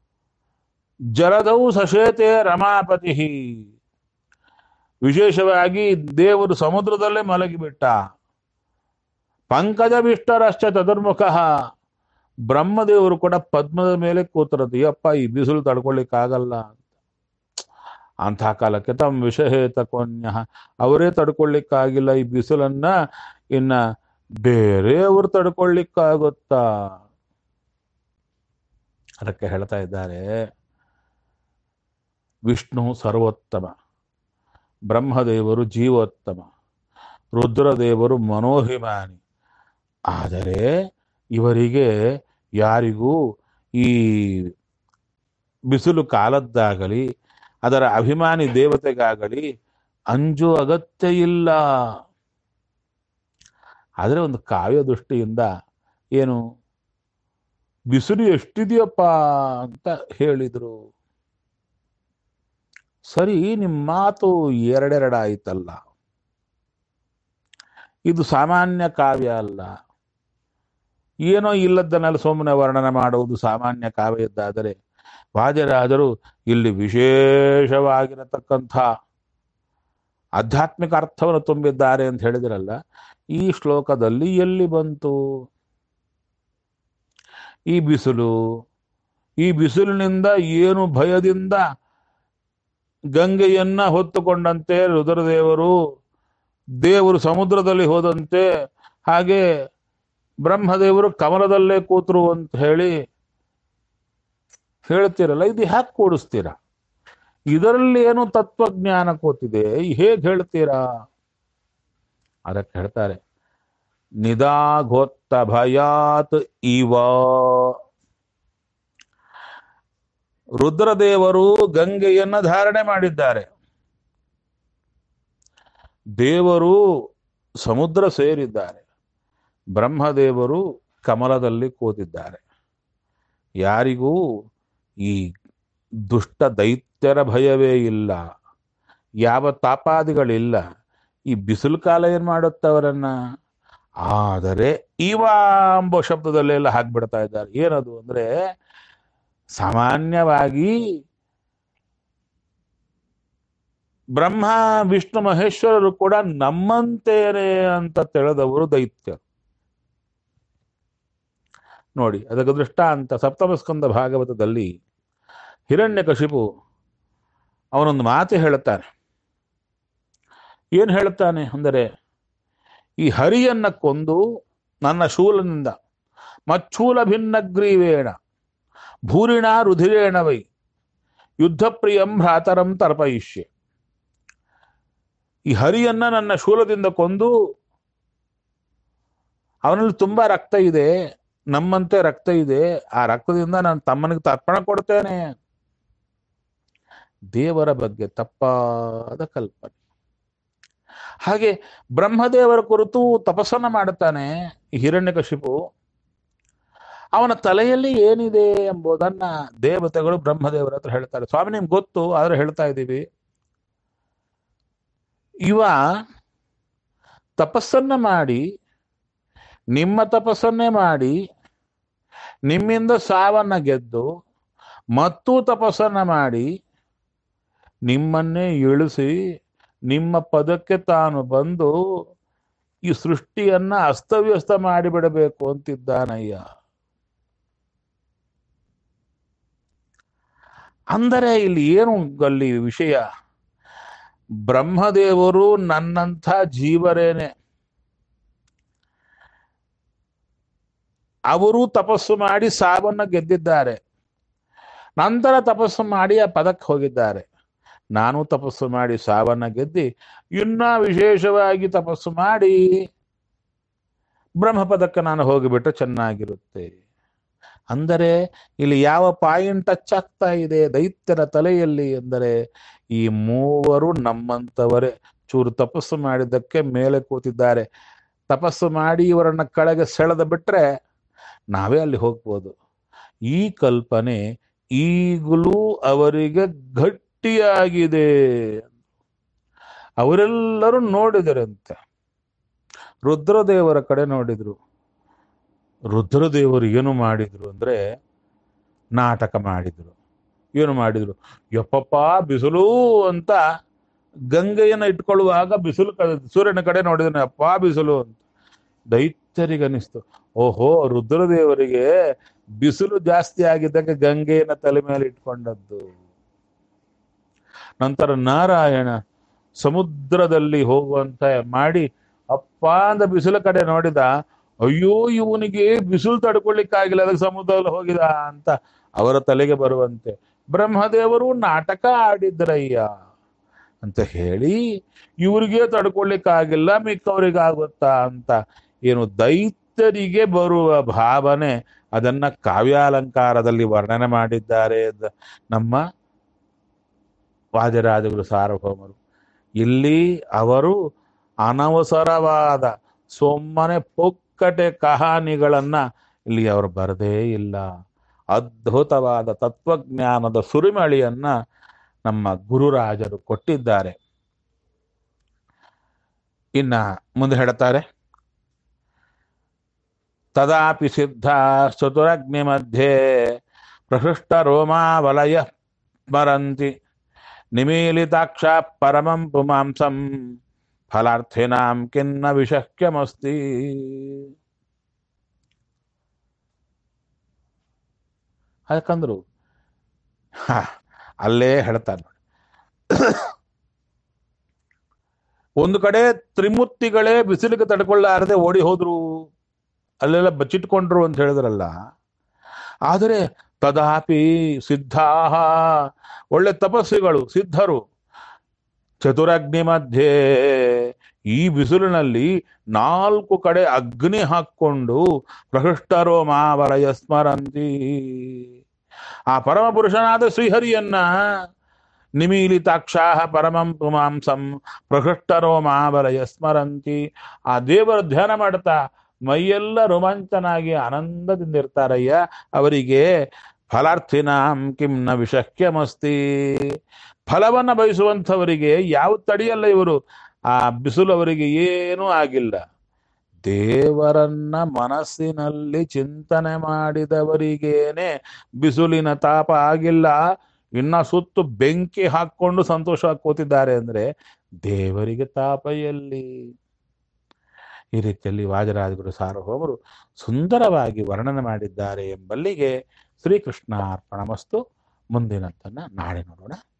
ಜಲದವು ಸಶೇತೆ ರಮಾಪತಿ ವಿಶೇಷವಾಗಿ ದೇವರು ಸಮುದ್ರದಲ್ಲೇ ಮಲಗಿಬಿಟ್ಟ ಪಂಕಜ ವಿಷ್ಟರಶ್ಚ ಚತುರ್ಮುಖ ಬ್ರಹ್ಮದೇವರು ಕೂಡ ಪದ್ಮದ ಮೇಲೆ ಕೂತಿರದು ಯಪ್ಪ ಈ ಬಿಸಿಲು ತಡ್ಕೊಳ್ಳಿಕ್ಕಾಗಲ್ಲ ಅಂತ ಅಂಥ ಕಾಲಕ್ಕೆ ತಮ್ಮ ವಿಷಹೇತ ಕೋನ್ಯ ಅವರೇ ತಡ್ಕೊಳ್ಳಿಕ್ಕಾಗಿಲ್ಲ ಈ ಬಿಸಿಲನ್ನ ಇನ್ನ ಬೇರೆಯವರು ತಡ್ಕೊಳ್ಳಿಕ್ಕಾಗುತ್ತಾ ಅದಕ್ಕೆ ಹೇಳ್ತಾ ಇದ್ದಾರೆ ವಿಷ್ಣು ಸರ್ವೋತ್ತಮ ಬ್ರಹ್ಮದೇವರು ಜೀವೋತ್ತಮ ರುದ್ರದೇವರು ಮನೋಭಿಮಾನಿ ಆದರೆ ಇವರಿಗೆ ಯಾರಿಗೂ ಈ ಬಿಸಿಲು ಕಾಲದ್ದಾಗಲಿ ಅದರ ಅಭಿಮಾನಿ ದೇವತೆಗಾಗಲಿ ಅಂಜು ಅಗತ್ಯ ಇಲ್ಲ ಆದರೆ ಒಂದು ಕಾವ್ಯ ದೃಷ್ಟಿಯಿಂದ ಏನು ಬಿಸಿಲು ಎಷ್ಟಿದೆಯಪ್ಪ ಅಂತ ಹೇಳಿದರು ಸರಿ ನಿಮ್ಮ ಮಾತು ಎರಡೆರಡಾಯ್ತಲ್ಲ ಇದು ಸಾಮಾನ್ಯ ಕಾವ್ಯ ಅಲ್ಲ ಏನೋ ಇಲ್ಲದನ್ನೆಲ್ಲ ಸುಮ್ಮನೆ ವರ್ಣನೆ ಮಾಡುವುದು ಸಾಮಾನ್ಯ ಕಾವ್ಯದ್ದಾದರೆ ವಾದಿರಾಜರು ಇಲ್ಲಿ ವಿಶೇಷವಾಗಿರತಕ್ಕಂಥ ಆಧ್ಯಾತ್ಮಿಕ ಅರ್ಥವನ್ನು ತುಂಬಿದ್ದಾರೆ ಅಂತ ಹೇಳಿದಿರಲ್ಲ ಈ ಶ್ಲೋಕದಲ್ಲಿ ಎಲ್ಲಿ ಬಂತು ಈ ಬಿಸಿಲು ಈ ಬಿಸಿಲಿನಿಂದ ಏನು ಭಯದಿಂದ ಗಂಗೆಯನ್ನ ಹೊತ್ತುಕೊಂಡಂತೆ ರುದ್ರದೇವರು ದೇವರು ಸಮುದ್ರದಲ್ಲಿ ಹೋದಂತೆ ಹಾಗೆ ಬ್ರಹ್ಮದೇವರು ಕಮಲದಲ್ಲೇ ಕೂತರು ಅಂತ ಹೇಳಿ ಹೇಳ್ತೀರಲ್ಲ ಇದು ಹ್ಯಾಕ್ ಕೂಡಿಸ್ತೀರಾ ಇದರಲ್ಲಿ ಏನು ತತ್ವಜ್ಞಾನ ಕೂತಿದೆ ಹೇಗೆ ಹೇಳ್ತೀರಾ ಅದಕ್ಕೆ ಹೇಳ್ತಾರೆ ನಿದಾಘೋತ್ತ ಭಯಾತ್ ಇವ ರುದ್ರದೇವರು ಗಂಗೆಯನ್ನ ಧಾರಣೆ ಮಾಡಿದ್ದಾರೆ ದೇವರು ಸಮುದ್ರ ಸೇರಿದ್ದಾರೆ ಬ್ರಹ್ಮದೇವರು ಕಮಲದಲ್ಲಿ ಕೂತಿದ್ದಾರೆ ಯಾರಿಗೂ ಈ ದುಷ್ಟ ದೈತ್ಯರ ಭಯವೇ ಇಲ್ಲ ಯಾವ ತಾಪಾದಿಗಳಿಲ್ಲ ಈ ಬಿಸಿಲು ಕಾಲ ಏನ್ ಮಾಡುತ್ತವರನ್ನ ಆದರೆ ಇವ ಎಂಬ ಶಬ್ದದಲ್ಲೆಲ್ಲ ಹಾಕ್ಬಿಡ್ತಾ ಇದ್ದಾರೆ ಏನದು ಅಂದ್ರೆ ಸಾಮಾನ್ಯವಾಗಿ ಬ್ರಹ್ಮ ವಿಷ್ಣು ಮಹೇಶ್ವರರು ಕೂಡ ನಮ್ಮಂತೇನೆ ಅಂತ ತಿಳಿದವರು ದೈತ್ಯರು ನೋಡಿ ಅದಕ್ಕೆ ದೃಷ್ಟಾಂತ ಸಪ್ತಮಸ್ಕಂದ ಭಾಗವತದಲ್ಲಿ ಹಿರಣ್ಯಕಶಿಪು ಅವನೊಂದು ಮಾತು ಹೇಳುತ್ತಾನೆ ಏನು ಹೇಳುತ್ತಾನೆ ಅಂದರೆ ಈ ಹರಿಯನ್ನ ಕೊಂದು ನನ್ನ ಶೂಲನಿಂದ ಮಚ್ಚೂಲ ಭಿನ್ನಗ್ರೀವೇಣ ಭೂರಿಣ ರುಧಿರೇಣ ವೈ ಯುದ್ಧ ಪ್ರಿಯಂ ಭ್ರಾತರಂ ತರ್ಪಯಿಷ್ಯೆ ಈ ಹರಿಯನ್ನ ನನ್ನ ಶೂಲದಿಂದ ಕೊಂದು ಅವನಲ್ಲಿ ತುಂಬಾ ರಕ್ತ ಇದೆ ನಮ್ಮಂತೆ ರಕ್ತ ಇದೆ ಆ ರಕ್ತದಿಂದ ನಾನು ತಮ್ಮನಿಗೆ ತರ್ಪಣ ಕೊಡ್ತೇನೆ ದೇವರ ಬಗ್ಗೆ ತಪ್ಪಾದ ಕಲ್ಪನೆ ಹಾಗೆ ಬ್ರಹ್ಮದೇವರ ಕುರಿತು ತಪಸ್ಸನ್ನ ಮಾಡುತ್ತಾನೆ ಈ ಹಿರಣ್ಯಕಶಿಪು ಅವನ ತಲೆಯಲ್ಲಿ ಏನಿದೆ ಎಂಬುದನ್ನ ದೇವತೆಗಳು ಬ್ರಹ್ಮದೇವರ ಹತ್ರ ಹೇಳ್ತಾರೆ ಸ್ವಾಮಿ ನಿಮ್ಗೆ ಗೊತ್ತು ಆದ್ರೆ ಹೇಳ್ತಾ ಇದ್ದೀವಿ ಇವ ತಪಸ್ಸನ್ನ ಮಾಡಿ ನಿಮ್ಮ ತಪಸ್ಸನ್ನೇ ಮಾಡಿ ನಿಮ್ಮಿಂದ ಸಾವನ್ನ ಗೆದ್ದು ಮತ್ತೂ ತಪಸ್ಸನ್ನ ಮಾಡಿ ನಿಮ್ಮನ್ನೇ ಇಳಿಸಿ ನಿಮ್ಮ ಪದಕ್ಕೆ ತಾನು ಬಂದು ಈ ಸೃಷ್ಟಿಯನ್ನ ಅಸ್ತವ್ಯಸ್ತ ಮಾಡಿಬಿಡಬೇಕು ಅಂತಿದ್ದಾನಯ್ಯ ಅಂದರೆ ಇಲ್ಲಿ ಏನು ಅಲ್ಲಿ ವಿಷಯ ಬ್ರಹ್ಮದೇವರು ನನ್ನಂಥ ಜೀವರೇನೆ ಅವರು ತಪಸ್ಸು ಮಾಡಿ ಸಾವನ್ನ ಗೆದ್ದಿದ್ದಾರೆ ನಂತರ ತಪಸ್ಸು ಮಾಡಿ ಆ ಪದಕ್ಕೆ ಹೋಗಿದ್ದಾರೆ ನಾನು ತಪಸ್ಸು ಮಾಡಿ ಸಾವನ್ನ ಗೆದ್ದಿ ಇನ್ನ ವಿಶೇಷವಾಗಿ ತಪಸ್ಸು ಮಾಡಿ ಬ್ರಹ್ಮಪದಕ್ಕೆ ನಾನು ಹೋಗಿಬಿಟ್ರೆ ಚೆನ್ನಾಗಿರುತ್ತೆ ಅಂದರೆ ಇಲ್ಲಿ ಯಾವ ಪಾಯಿಂಟ್ ಟಚ್ ಆಗ್ತಾ ಇದೆ ದೈತ್ಯರ ತಲೆಯಲ್ಲಿ ಎಂದರೆ ಈ ಮೂವರು ನಮ್ಮಂತವರೇ ಚೂರು ತಪಸ್ಸು ಮಾಡಿದ್ದಕ್ಕೆ ಮೇಲೆ ಕೂತಿದ್ದಾರೆ ತಪಸ್ಸು ಮಾಡಿ ಇವರನ್ನ ಕೆಳಗೆ ಸೆಳೆದ ಬಿಟ್ರೆ ನಾವೇ ಅಲ್ಲಿ ಹೋಗ್ಬೋದು ಈ ಕಲ್ಪನೆ ಈಗಲೂ ಅವರಿಗೆ ಗಟ್ಟಿಯಾಗಿದೆ ಅವರೆಲ್ಲರೂ ನೋಡಿದರಂತೆ ರುದ್ರದೇವರ ಕಡೆ ನೋಡಿದ್ರು ರುದ್ರದೇವರು ಏನು ಮಾಡಿದ್ರು ಅಂದ್ರೆ ನಾಟಕ ಮಾಡಿದ್ರು ಏನು ಮಾಡಿದ್ರು ಯಪ್ಪಪ್ಪ ಬಿಸಿಲು ಅಂತ ಗಂಗೆಯನ್ನ ಇಟ್ಕೊಳ್ಳುವಾಗ ಬಿಸಿಲು ಕ- ಸೂರ್ಯನ ಕಡೆ ನೋಡಿದ್ರೆ ಅಪ್ಪ ಬಿಸಿಲು ಅಂತ ದೈತ್ಯರಿಗೆ ಅನಿಸ್ತು ಓಹೋ ರುದ್ರದೇವರಿಗೆ ಬಿಸಿಲು ಜಾಸ್ತಿ ಆಗಿದ್ದಕ್ಕೆ ಗಂಗೆಯನ್ನ ತಲೆ ಮೇಲೆ ಇಟ್ಕೊಂಡದ್ದು ನಂತರ ನಾರಾಯಣ ಸಮುದ್ರದಲ್ಲಿ ಹೋಗುವಂತ ಮಾಡಿ ಅಪ್ಪ ಅಂತ ಬಿಸಿಲ ಕಡೆ ನೋಡಿದ ಅಯ್ಯೋ ಇವನಿಗೆ ಬಿಸಿಲು ತಡ್ಕೊಳ್ಳಿಕ್ಕಾಗಿಲ್ಲ ಅದಕ್ಕೆ ಸಮುದ್ರದಲ್ಲಿ ಹೋಗಿದ ಅಂತ ಅವರ ತಲೆಗೆ ಬರುವಂತೆ ಬ್ರಹ್ಮದೇವರು ನಾಟಕ ಆಡಿದ್ರಯ್ಯ ಅಂತ ಹೇಳಿ ಇವ್ರಿಗೆ ತಡ್ಕೊಳ್ಳಿಕ್ಕಾಗಿಲ್ಲ ಮಿಕ್ಕವರಿಗಾಗುತ್ತಾ ಅಂತ ಏನು ದೈತ್ಯರಿಗೆ ಬರುವ ಭಾವನೆ ಅದನ್ನ ಕಾವ್ಯಾಲಂಕಾರದಲ್ಲಿ ವರ್ಣನೆ ಮಾಡಿದ್ದಾರೆ ದ- ನಮ್ಮ ವಾದಿರಾಜಗುರು ಸಾರ್ವಭೌಮರು ಇಲ್ಲಿ ಅವರು ಅನವಸರವಾದ ಸೊಮ್ಮನೆ ಪೊಕ್ಕಟೆ ಕಹಾನಿಗಳನ್ನ ಇಲ್ಲಿ ಅವರು ಬರದೇ ಇಲ್ಲ ಅದ್ಭುತವಾದ ತತ್ವಜ್ಞಾನದ ಸುರಿಮಳಿಯನ್ನ ನಮ್ಮ ಗುರುರಾಜರು ಕೊಟ್ಟಿದ್ದಾರೆ ಇನ್ನ ಮುಂದೆ ಹೇಳ್ತಾರೆ ತದಾಪಿ ಸಿದ್ಧ ಚತುರಗ್ನಿ ಮಧ್ಯೆ ಪ್ರಹೃಷ್ಟ ರೋಮಾವಲಯ ಸ್ಮರಂತಿ ನಿಮೀಲಿತಾಕ್ಷ ಪರಮಂ ಪುಮಾಂಸಂ ಫಲಾರ್ಥಿನಾಂ ಕಿನ್ನ ವಿಷಕ್ಯಮಸ್ತಿ ಯಾಕಂದ್ರು ಹಾ ಅಲ್ಲೇ ಹೇಳ್ತಾರೆ ನೋಡಿ ಒಂದು ಕಡೆ ತ್ರಿಮೂರ್ತಿಗಳೇ ಬಿಸಿಲಿಗೆ ತಡ್ಕೊಳ್ಳಾರದೆ ಓಡಿ ಹೋದ್ರು ಅಲ್ಲೆಲ್ಲ ಬಚ್ಚಿಟ್ಕೊಂಡ್ರು ಅಂತ ಹೇಳಿದ್ರಲ್ಲ ಆದರೆ ತದಾಪಿ ಸಿದ್ಧಾಹ ಒಳ್ಳೆ ತಪಸ್ವಿಗಳು ಸಿದ್ಧರು ಚತುರಗ್ನಿ ಮಧ್ಯೆ ಈ ಬಿಸಿಲಿನಲ್ಲಿ ನಾಲ್ಕು ಕಡೆ ಅಗ್ನಿ ಹಾಕ್ಕೊಂಡು ಪ್ರಹೃಷ್ಟರೋ ಮಾವರಯ ಸ್ಮರಂತಿ ಆ ಪರಮ ಪುರುಷನಾದ ಶ್ರೀಹರಿಯನ್ನ ನಿಮೀಲಿತಾಕ್ಷಾಹ ಪರಮಂ ಪುಮಾಂಸಂ ಪ್ರಹೃಷ್ಟರೋ ಮಾವರಯ ಸ್ಮರಂತಿ ಆ ದೇವರ ಧ್ಯಾನ ಮಾಡ್ತಾ ಮೈಯೆಲ್ಲ ರೋಮಾಂಚನಾಗಿ ಆನಂದದಿಂದಿರ್ತಾರಯ್ಯ ಅವರಿಗೆ ಫಲಾರ್ಥಿನಾಂ ಕಿಂ ನ ವಿಷಕ್ಯಮಸ್ತಿ ಫಲವನ್ನ ಬಯಸುವಂಥವರಿಗೆ ಯಾವ ತಡೆಯಲ್ಲ ಇವರು ಆ ಬಿಸಿಲು ಅವರಿಗೆ ಏನೂ ಆಗಿಲ್ಲ ದೇವರನ್ನ ಮನಸ್ಸಿನಲ್ಲಿ ಚಿಂತನೆ ಮಾಡಿದವರಿಗೇನೆ ಬಿಸಿಲಿನ ತಾಪ ಆಗಿಲ್ಲ ಇನ್ನ ಸುತ್ತು ಬೆಂಕಿ ಹಾಕೊಂಡು ಸಂತೋಷವಾಗಿ ಕೂತಿದ್ದಾರೆ ಅಂದ್ರೆ ದೇವರಿಗೆ ತಾಪ ಎಲ್ಲಿ ಈ ರೀತಿಯಲ್ಲಿ ವಾಜರಾಜಗುರು ಸಾರ್ವಭೌಮರು ಸುಂದರವಾಗಿ ವರ್ಣನೆ ಮಾಡಿದ್ದಾರೆ ಎಂಬಲ್ಲಿಗೆ ಶ್ರೀಕೃಷ್ಣ ಅರ್ಪಣಮಸ್ತು ಮುಂದಿನದ್ದನ್ನ ನಾಳೆ ನೋಡೋಣ